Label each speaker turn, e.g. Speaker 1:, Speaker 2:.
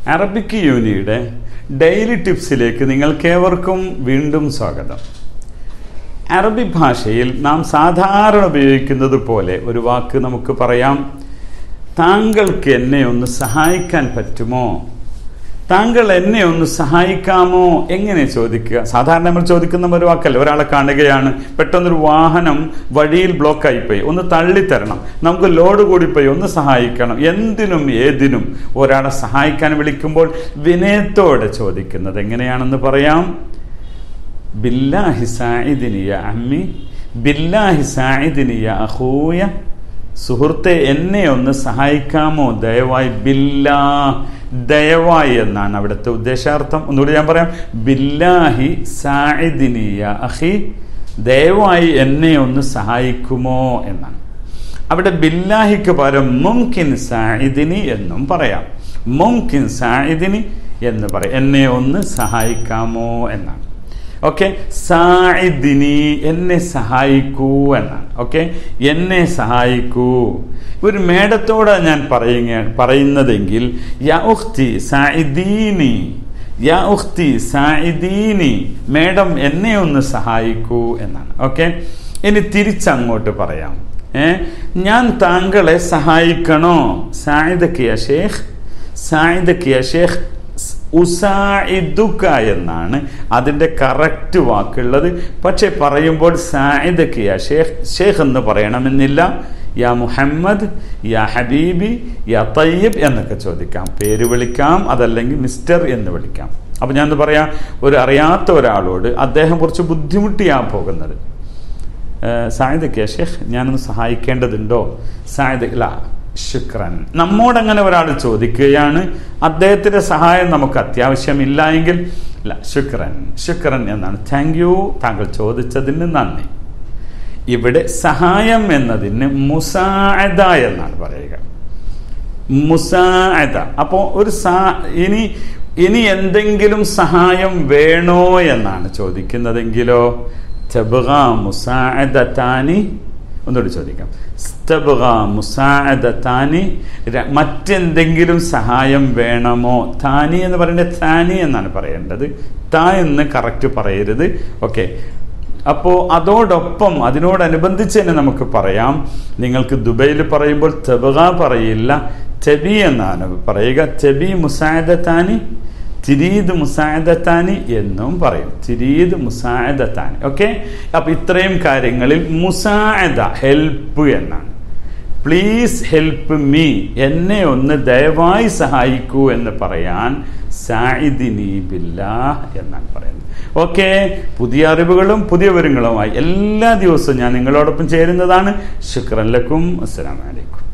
Speaker 1: Arabic യൂനിയുടെ daily ടിപ്സിലേക്ക് നിങ്ങൾക്കേവർക്കും വീണ്ടും സ്വാഗതം അറബി ഭാഷയിൽ നാം സാധാരണ ഉപയോഗിക്കുന്നത് പോലെ ഒരു വാക്ക് നമുക്ക് പറയാം താങ്കൾക്ക് എന്നെ ഒന്ന് സഹായിക്കാൻ പറ്റുമോ താങ്കൾ എന്നെ ഒന്ന് സഹായിക്കാമോ എങ്ങനെ ചോദിക്കുക സാധാരണ നമ്മൾ ചോദിക്കുന്ന ഒരു വാക്കല്ല ഒരാളെ കാണുകയാണ് പെട്ടെന്നൊരു വാഹനം വഴിയിൽ ബ്ലോക്ക് ആയിപ്പോയി ഒന്ന് തള്ളിത്തരണം നമുക്ക് ലോഡ് കൂടിപ്പോയി ഒന്ന് സഹായിക്കണം എന്തിനും ഏതിനും ഒരാളെ സഹായിക്കാൻ വിളിക്കുമ്പോൾ വിനയത്തോടെ ചോദിക്കുന്നത് എങ്ങനെയാണെന്ന് പറയാം ബില്ലാഹി സായിദിനിയ അമ്മി ബില്ലാഹി സായിദിനിയ അഹൂയ സുഹൃത്തെ എന്നെ ഒന്ന് സഹായിക്കാമോ ദയവായി ബില്ലാ ദയവായി എന്നാണ് അവിടുത്തെ ഉദ്ദേശാർത്ഥം ഒന്നുകൂടി ഞാൻ പറയാം ബില്ലാഹി സായിദിനിയ അഹി ദയവായി എന്നെ ഒന്ന് സഹായിക്കുമോ എന്നാണ് അവിടെ ബില്ലാഹിക്ക് പകരം മുംകിൻ സായിദിനി എന്നും പറയാം മുംകിൻ സായിദിനി എന്ന് പറയാം എന്നെ ഒന്ന് സഹായിക്കാമോ എന്നാണ് ഓക്കെ സായിദിനി എന്നെ സഹായിക്കൂ എന്നാണ് ഓക്കെ എന്നെ സഹായിക്കൂ ഒരു മേഡത്തോടെ ഞാൻ പറയുക പറയുന്നതെങ്കിൽ യാ ഉഖ്തി സായിദീനി യാ ഉഖ്തി സായിദീനി മേഡം എന്നെ ഒന്ന് സഹായിക്കൂ എന്നാണ് ഓക്കെ ഇനി തിരിച്ചങ്ങോട്ട് പറയാം ഏ ഞാൻ താങ്കളെ സഹായിക്കണോ സായിദക്കിയ ഷേഖ് സായിദക്കിയ ഷേഖ് ഉസായിദുക്ക എന്നാണ് അതിൻ്റെ കറക്റ്റ് വാക്കുള്ളത് പക്ഷെ പറയുമ്പോൾ സായിദക്കിയ ഷേഖ് ഷേഖ് എന്ന് പറയണമെന്നില്ല യാ മുഹമ്മദ് യാ ഹബീബി യാ തയ്യബ് എന്നൊക്കെ ചോദിക്കാം പേര് വിളിക്കാം അതല്ലെങ്കിൽ മിസ്റ്റർ എന്ന് വിളിക്കാം അപ്പം ഞാൻ പറയാം ഒരു അറിയാത്ത ഒരാളോട് അദ്ദേഹം കുറച്ച് ബുദ്ധിമുട്ടിയാ പോകുന്നത് സായിദക്കിയ ഷേഖ് ഞാനൊന്ന് സഹായിക്കേണ്ടതുണ്ടോ സായിദ് ഇല്ല ശുക്രൻ നമ്മോടങ്ങനെ ഒരാൾ ചോദിക്കുകയാണ് അദ്ദേഹത്തിന്റെ സഹായം നമുക്ക് അത്യാവശ്യമില്ല എങ്കിൽ ഇല്ല ശുക്രൻ ശുക്രൻ എന്നാണ് താങ്ക് യു താങ്കൾ ചോദിച്ചതിന് നന്ദി ഇവിടെ സഹായം എന്നതിന് മുസാഅദ എന്നാണ് പറയുക മുസാഅദ അപ്പോൾ ഒരു സാ ഇനി ഇനി എന്തെങ്കിലും സഹായം വേണോ എന്നാണ് ചോദിക്കുന്നതെങ്കിലോ തബ്ഗ മുസാഅദതാനി ഒന്നുകൂടി ചോദിക്കാം സ്തബ്ഗ മുസാഅദതാനി മറ്റെന്തെങ്കിലും സഹായം വേണമോ താനി എന്ന് പറയുന്നത് താനി എന്നാണ് പറയേണ്ടത് താ എന്ന് കറക്റ്റ് പറയരുത് ഓക്കെ അപ്പോൾ അതോടൊപ്പം അതിനോടനുബന്ധിച്ച് തന്നെ നമുക്ക് പറയാം നിങ്ങൾക്ക് ദുബൈയിൽ പറയുമ്പോൾ തെബുക പറയില്ല തെബി എന്നാണ് പറയുക തെബി മുസായദത്താനി തിരീദ് മുസായദത്താനി എന്നും പറയും തിരീദ് മുസായദത്താനി ഓക്കെ അപ്പൊ ഇത്രയും കാര്യങ്ങളിൽ മുസായദ ഹെൽപ്പ് എന്നാണ് പ്ലീസ് ഹെൽപ്പ് മീ എന്നെ ഒന്ന് ദയവായി സഹായിക്കൂ എന്ന് പറയാൻ സായിദിനി ബില്ലാ എന്നാണ് പറയുന്നത് ഓക്കെ പുതിയ അറിവുകളും പുതിയ വിവരങ്ങളുമായി എല്ലാ ദിവസവും ഞാൻ നിങ്ങളോടൊപ്പം ചേരുന്നതാണ് ശുക്രൻ ലക്കും അസ്സലാമലൈക്കും